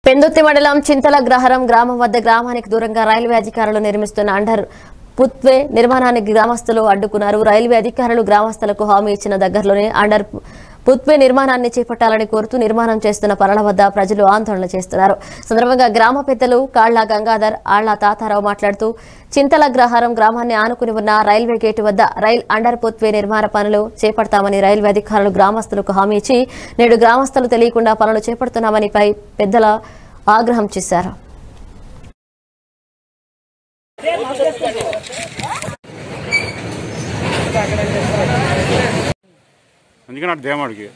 పెందుర్తి మండలం చింతల గ్రహరం గ్రామం వద్ద గ్రామానికి దూరంగా రైల్వే అధికారులు నిర్మిస్తున్న అండర్ పుత్వే నిర్మాణానికి గ్రామస్తులు అడ్డుకున్నారు రైల్వే అధికారులు గ్రామస్తులకు హామీ ఇచ్చిన దగ్గరలోనే అండర్ పుత్వే నిర్మాణాన్ని చేపట్టాలని కోరుతూ నిర్మాణం చేస్తున్న పనుల వద్ద ప్రజలు ఆందోళన చేస్తున్నారు సందర్భంగా గ్రామ పెద్దలు కాళ్ల గంగాధర్ ఆళ్ల తాతారావు మాట్లాడుతూ చింతల గ్రహారం గ్రామాన్ని ఆనుకుని ఉన్న రైల్వే గేటు వద్ద రైల్ అండర్ పుత్వే నిర్మాణ పనులు చేపడతామని రైల్వే అధికారులు గ్రామస్తులకు హామీ ఇచ్చి నేడు గ్రామస్తులు తెలియకుండా పనులు చేపడుతున్నామని పై పెద్దల ఆగ్రహం చేశారు అందుకని అటు దేమాడికి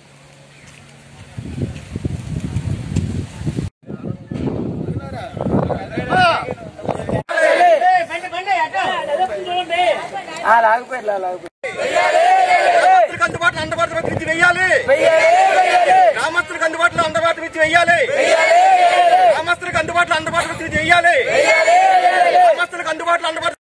గ్రామస్తులకు అందుబాటులో అందుబాటులో విద్య వెయ్యాలి గ్రామస్తులకు అందుబాటులో అందుబాటులో విద్య వెయ్యాలి గ్రామస్తులకు అందుబాటులో అందుబాటులో విద్య వెయ్యాలి గ్రామస్తులకు అందుబాటులో అందుబాటులో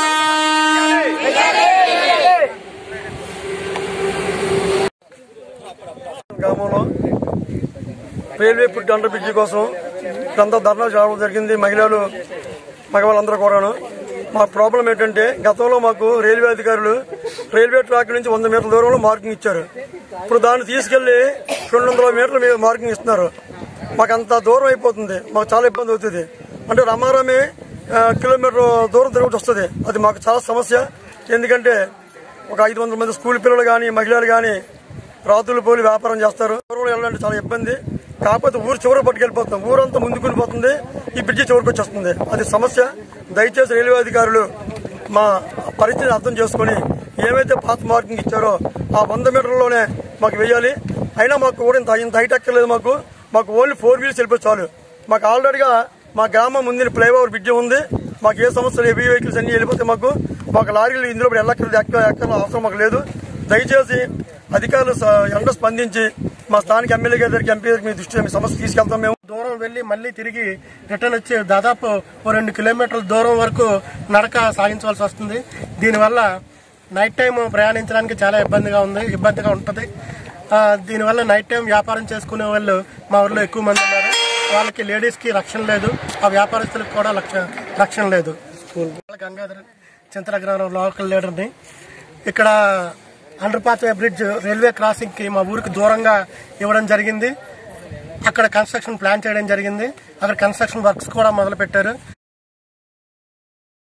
గ్రామంలో రైల్వే ఫుడ్ అండర్ బ్రిడ్జి కోసం ఇదంతా ధర్నా చేయడం జరిగింది మహిళలు మగవాళ్ళందరూ కూడాను మా ప్రాబ్లం ఏంటంటే గతంలో మాకు రైల్వే అధికారులు రైల్వే ట్రాక్ నుంచి వంద మీటర్ల దూరంలో మార్కింగ్ ఇచ్చారు ఇప్పుడు దాన్ని తీసుకెళ్లి రెండు వందల మీటర్ల మీద మార్కింగ్ ఇస్తున్నారు మాకు అంత దూరం అయిపోతుంది మాకు చాలా ఇబ్బంది అవుతుంది అంటే రమారమే ఆ, కిలోమీటర్ దూరం తిరుగుతూ వస్తుంది అది మాకు చాలా సమస్య ఎందుకంటే ఒక ఐదు వందల మంది స్కూల్ పిల్లలు కానీ మహిళలు కానీ రాత్రులు పోలి వ్యాపారం చేస్తారు ఊరు వెళ్ళాలంటే చాలా ఇబ్బంది కాకపోతే ఊరు చివరి పట్టుకెళ్ళిపోతాం ఊరంతా ముందుకుని పోతుంది ఈ బ్రిడ్జి చివరికి వచ్చేస్తుంది అది సమస్య దయచేసి రైల్వే అధికారులు మా పరిస్థితిని అర్థం చేసుకొని ఏమైతే పాత మార్కింగ్ ఇచ్చారో ఆ వంద మీటర్లలోనే మాకు వేయాలి అయినా మాకు కూడా ఇంత ఇంత హైట్ ఎక్కర్లేదు మాకు మాకు ఓన్లీ ఫోర్ వీల్స్ వెళ్ళిపోయి చాలు మాకు ఆల్రెడీగా మా గ్రామం ముందు ఫ్లైఓవర్ బ్రిడ్జి ఉంది మాకు ఏ సమస్యలు హెవీ వెహికల్స్ అన్ని వెళ్ళిపోతే మాకు మాకు లారీలు ఇందులో ఇప్పుడు ఎల్లక్కర్లేదు ఎక్క ఎక్కల అవసరం మాకు లేదు దయచేసి అధికారులు స- ఎండ స్పందించి మా స్థానిక ఎమ్మెల్యే గారి దగ్గరికి ఎంపీ గారికి మీ దృష్టి మీ సమస్య తీసుకెళ్తాం మేము దూరం వెళ్లి మళ్ళీ తిరిగి రిటర్న్ వచ్చి దాదాపు ఓ రెండు కిలోమీటర్ల దూరం వరకు నడక సాగించవలసి వస్తుంది దీనివల్ల నైట్ టైం ప్రయాణించడానికి చాలా ఇబ్బందిగా ఉంది ఇబ్బందిగా ఉంటుంది ఆ, దీనివల్ల నైట్ టైం వ్యాపారం చేసుకునే వాళ్ళు మా ఊర్లో ఎక్కువ మంది ఉన్నారు వాళ్ళకి లేడీస్ కి రక్షణ లేదు ఆ వ్యాపారస్తులకు కూడా లక్ష- రక్షణ లేదు గంగాధర్ చింతలగ్రహం లోకల్ లీడర్ని ఇక్కడ under pathway bridge railway crossing కి మా ఊరికి దూరంగా ఇవ్వడం జరిగింది అక్కడ కన్స్ట్రక్షన్ ప్లాన్ చేయడం జరిగింది అక్కడ కన్స్ట్రక్షన్ వర్క్స్ కూడా మొదలు పెట్టారు